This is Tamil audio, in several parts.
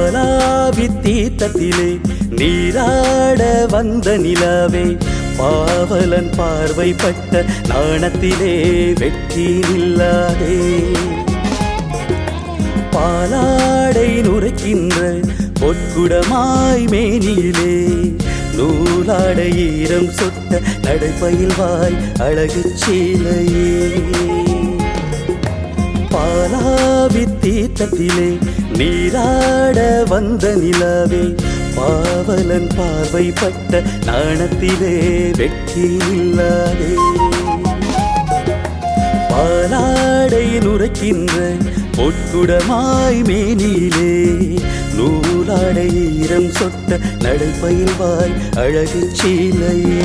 பாலாவி தீர்த்தத்திலே நீராட வந்த நிலாவே பாவலன் பார்வைப்பட்ட நாணத்திலே வெற்றி நில்லாதே பாலாடை நுரைக்கின்ற பொற்குடமாய் மேனியிலே நூலாடை ஈரம் சொட்ட நடைப்பயில்வாய் அழகு சீலையே பாலாவி தீர்த்தத்திலே நீராட வந்த நிலாவே பாவலன் பார்வைப்பட்ட நாணத்திலே வெற்றி இல்லாதே பாலாடை நுரைக்கின்ற பொற்குடமாய் மேனியிலே நூலாடை ஈரம் சொட்ட நடைப்பயில்வாய் அழகு சீலையே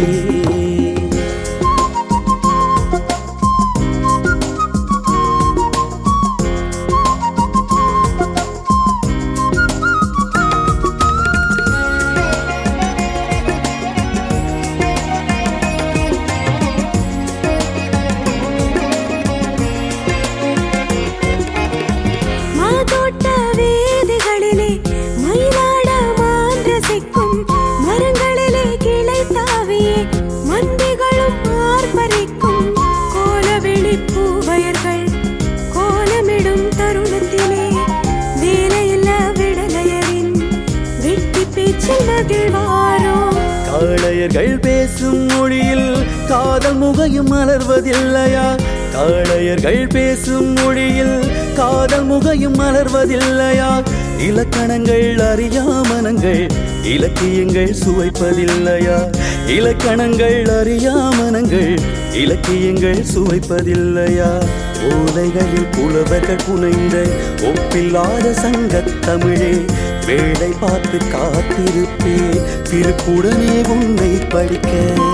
மாதோட்ட வீதிகளிலே மயிலாட மாந்திரசிக்கும் மரங்களிலே கிளை தாவியே மந்திகளும் ஆர்ப்பரிக்கும் கோலவெளி பூவயர்கள் கோலமிடும் தருணத்திலே வேலையில்ல விடலையரின் வெட்டி பேச்சில் மகிழ்வாரோ காளையர்கள் பேசும் மொழியில் காதல் முகையும் மலர்வதில்லையா காளையர்கள் பேசும் மொழியில் காதல் முகையும் மலர்வதில்லையா இலக்கணங்கள் அறியாமனங்கள் இலக்கியங்கள் சுவைப்பதில்லையா இலக்கணங்கள் அறியாமனங்கள் இலக்கியங்கள் சுவைப்பதில்லையா ஓலைகளில் புலவர்கள் புனைந்த ஒப்பில்லாத சங்கத் தமிழே வேலை பார்த்து காத்திருப்பேன் திருக்குடனே உன்னை படிக்க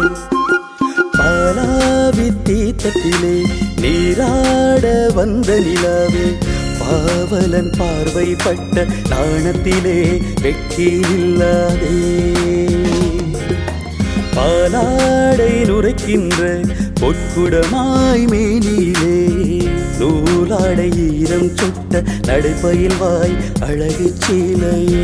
பாலாவி தீர்த்தத்திலே நீராட வந்த நிலாவே பாவலன் பார்வைப்பட்ட நாணத்திலே வெற்றி இல்லாதே பாலாடை நுரைக்கின்ற பொற்குடமாய் மேனியிலே நூலாடை ஈரம் சொட்ட நடைப்பயில்வாய் அழகு சீலையே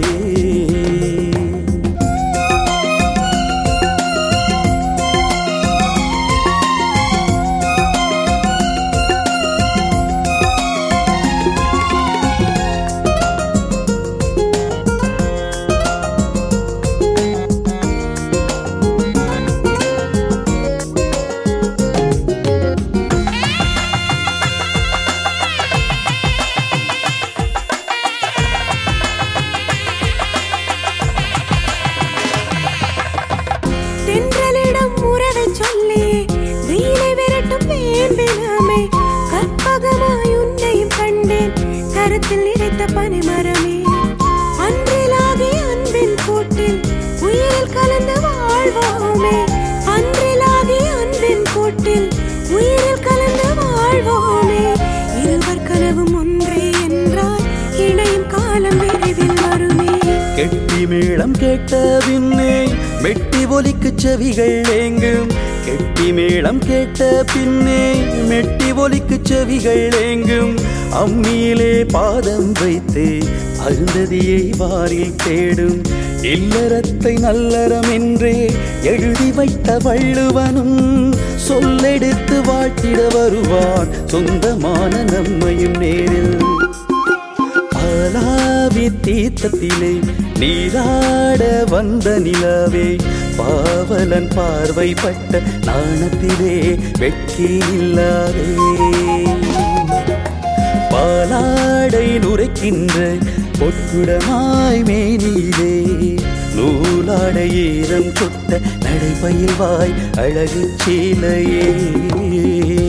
தென்றலிடம் உறவை சொல்லி வெயிலை விரட்டும் வேம்பினமே கற்பகமாய் உன்னையும் கண்டேன் கருத்தில் நிறைத்த பனிமரமே அன்றிலாகி அன்பின் கூட்டில் உயிரில் கலந்து வாழ்வோமே அன்றிலாகி அன்பின் கூட்டில் உயிரில் கலந்து வாழ்வோமே இருவர் கனவும் ஒன்றே என்றால் இணையும் காலம் விரைவில் வருமே கெட்டி மேளம் கேட்ட பின்னே மெட்டி ஒலிக்கு செவிகள் ஏங்கும் கெட்டி மேளம் கேட்ட பின்னே மெட்டி ஒலிக்கு செவிகள் ஏங்கும் அம்மியிலே பாதம் வைத்து அருந்ததியை வாரில் தேடும் இல்லறத்தை நல்லறம் என்றே எழுதி வைத்த வள்ளுவனும் சொல்லெடுத்து வாழ்த்திட வருவான் சொந்தமான நம்மையும் நேரில் பாலாவி தீர்த்தத்திலே நீராட வந்த நிலாவே பாவலன் பார்வைப்பட்ட நாணத்திலே வெற்றி இல்லாதே பாலாடை நுரைக்கின்ற பொற்குடமாய் மேனியிலே நூலாடை ஈரம் சொட்ட நடைபயில்வாய் அழகு சீலையே